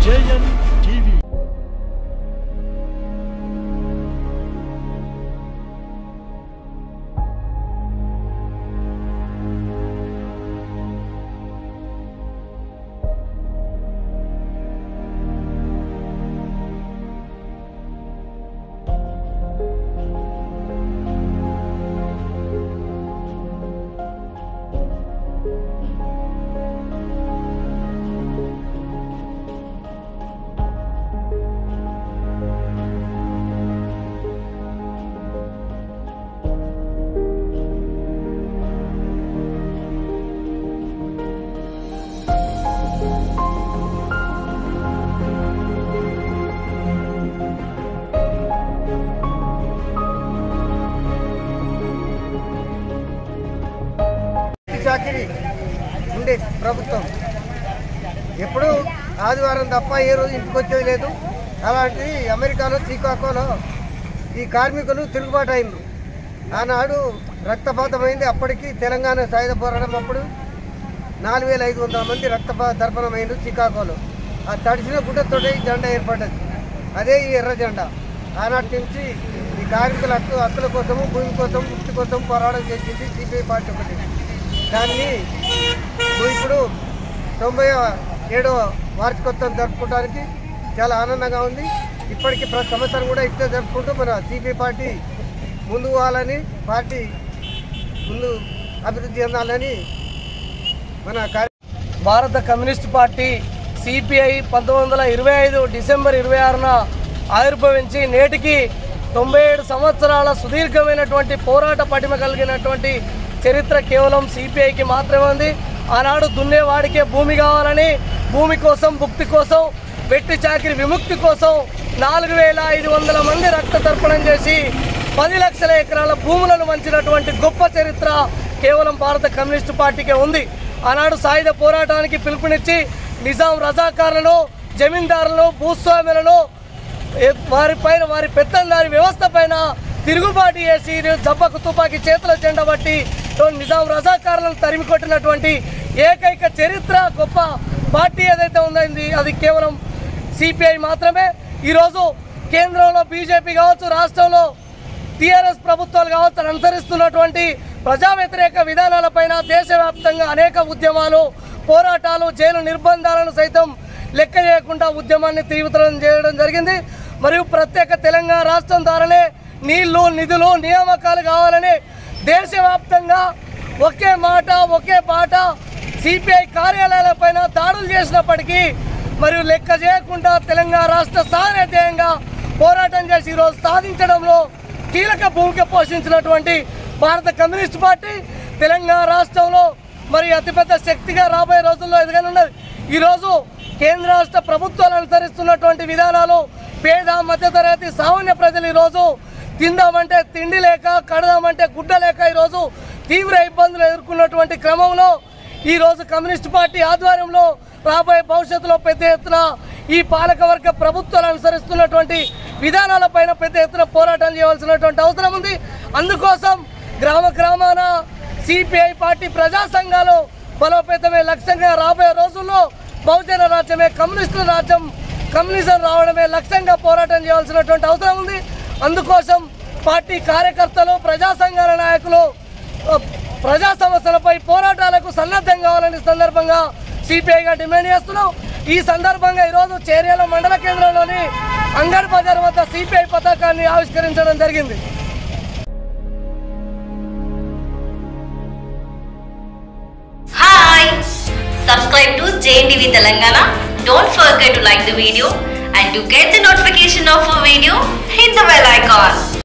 JN TV చాకిరి ఉండే ప్రభుత్వం ఎప్పుడు ఆదివారం తప్ప ఏ రోజు ఇంటికి వచ్చేది లేదు అలాంటిది అమెరికాలో చికాగోలో ఈ కార్మికులు తిరుగుబాటు అయింది ఆనాడు రక్తపాతమైంది అప్పటికి తెలంగాణ సాయుధ పోరాటం అప్పుడు నాలుగు వేల ఐదు వందల మంది రక్తపా తర్పణమైంది చికాగోలో ఆ తడిసిన గుడ్డతోటే ఈ జెండా ఏర్పడ్డది అదే ఈ ఎర్ర జెండా ఆనాటి నుంచి ఈ కార్మికుల హక్కు హక్కుల కోసము భూమి కోసం ముక్తి కోసం పోరాటం చేసింది సిపిఐ పార్టీ ఒకటి దాన్ని ఇప్పుడు తొంభై ఏడవ వార్షికోత్సవం జరుపుకోవడానికి చాలా ఆనందంగా ఉంది ఇప్పటికి ప్రతి సంవత్సరం కూడా ఇట్లా జరుపుకుంటూ మన సిపిఐ పార్టీ ముందు పోవాలని పార్టీ ముందు అభివృద్ధి చెందాలని మన కార్య భారత కమ్యూనిస్ట్ పార్టీ సిపిఐ పంతొమ్మిది వందల ఇరవై ఐదు డిసెంబర్ ఇరవై ఆరున ఆవిర్భవించి నేటికి తొంభై ఏడు సంవత్సరాల సుదీర్ఘమైనటువంటి పోరాట పటిమ కలిగినటువంటి చరిత్ర కేవలం సిపిఐకి మాత్రమే ఉంది ఆనాడు దున్నేవాడికే భూమి కావాలని భూమి కోసం భుక్తి కోసం వెట్టి చాకిరి విముక్తి కోసం నాలుగు వేల ఐదు వందల మంది రక్త తర్పణం చేసి పది లక్షల ఎకరాల భూములను వంచినటువంటి గొప్ప చరిత్ర కేవలం భారత కమ్యూనిస్టు పార్టీకే ఉంది ఆనాడు సాయుధ పోరాటానికి పిలుపునిచ్చి నిజాం రజాకారులను జమీందారులను భూస్వాములను ఏ- వారిపైన వారి పెత్తందారి వ్యవస్థ పైన తిరుగుబాటు చేసి జబ్బకు తుపాకీ చేతుల జెండా బట్టి నిజాం రజాకారులను తరిమి కొట్టినటువంటి ఏకైక చరిత్ర గొప్ప పార్టీ ఏదైతే ఉందో అది కేవలం సిపిఐ మాత్రమే ఈరోజు కేంద్రంలో బీజేపీ కావచ్చు రాష్ట్రంలో టీఆర్ఎస్ ప్రభుత్వాలు కావచ్చు అనుసరిస్తున్నటువంటి ప్రజా వ్యతిరేక విధానాలపైన దేశవ్యాప్తంగా అనేక ఉద్యమాలు పోరాటాలు జైలు నిర్బంధాలను సైతం లెక్క చేయకుండా ఉద్యమాన్ని తీవ్రతరం చేయడం జరిగింది మరియు ప్రత్యేక తెలంగాణ రాష్ట్రం ద్వారానే నీళ్లు నిధులు నియామకాలు కావాలని దేశవ్యాప్తంగా ఒకే మాట ఒకే పాట సిపిఐ కార్యాలయాలపైన దాడులు చేసినప్పటికీ మరియు లెక్క చేయకుండా తెలంగాణ రాష్ట్ర సాధన ధ్యేయంగా పోరాటం చేసి ఈరోజు సాధించడంలో కీలక భూమిక పోషించినటువంటి భారత కమ్యూనిస్ట్ పార్టీ తెలంగాణ రాష్ట్రంలో మరి అతిపెద్ద శక్తిగా రాబోయే రోజుల్లో ఎదగనున్నది ఈరోజు కేంద్ర రాష్ట్ర ప్రభుత్వాలు అనుసరిస్తున్నటువంటి విధానాలు పేద మధ్యతరగతి సామాన్య ప్రజలు ఈరోజు తిందామంటే తిండి లేక కడదామంటే గుడ్డ లేక ఈరోజు తీవ్ర ఇబ్బందులు ఎదుర్కొన్నటువంటి క్రమంలో ఈరోజు కమ్యూనిస్ట్ పార్టీ ఆధ్వర్యంలో రాబోయే భవిష్యత్తులో పెద్ద ఎత్తున ఈ పాలకవర్గ ప్రభుత్వాలు అనుసరిస్తున్నటువంటి విధానాలపైన పెద్ద ఎత్తున పోరాటం చేయవలసినటువంటి అవసరం ఉంది అందుకోసం గ్రామ గ్రామాన సిపిఐ పార్టీ ప్రజా సంఘాలు బలోపేతమే లక్ష్యంగా రాబోయే రోజుల్లో బహుజన రాజ్యమే కమ్యూనిస్టుల రాజ్యం కమ్యూనిజం రావడమే లక్ష్యంగా పోరాటం చేయవలసినటువంటి అవసరం ఉంది అందుకోసం పార్టీ కార్యకర్తలు ప్రజా సంఘాల నాయకులు ఆ, ప్రజా సమస్యలపై పోరాటాలకు సన్నద్ధం కావాలని సందర్భంగా సిపిఐగా డిమాండ్ చేస్తున్నాం ఈ సందర్భంగా ఈరోజు చేర్యాల మండల కేంద్రంలోని అంగడ్ బజార్ వద్ద సిపిఐ పతాకాన్ని ఆవిష్కరించడం జరిగింది Hi! Subscribe to JNTV Telangana. Don't forget to like the video and to get the notification of a video, hit the bell icon.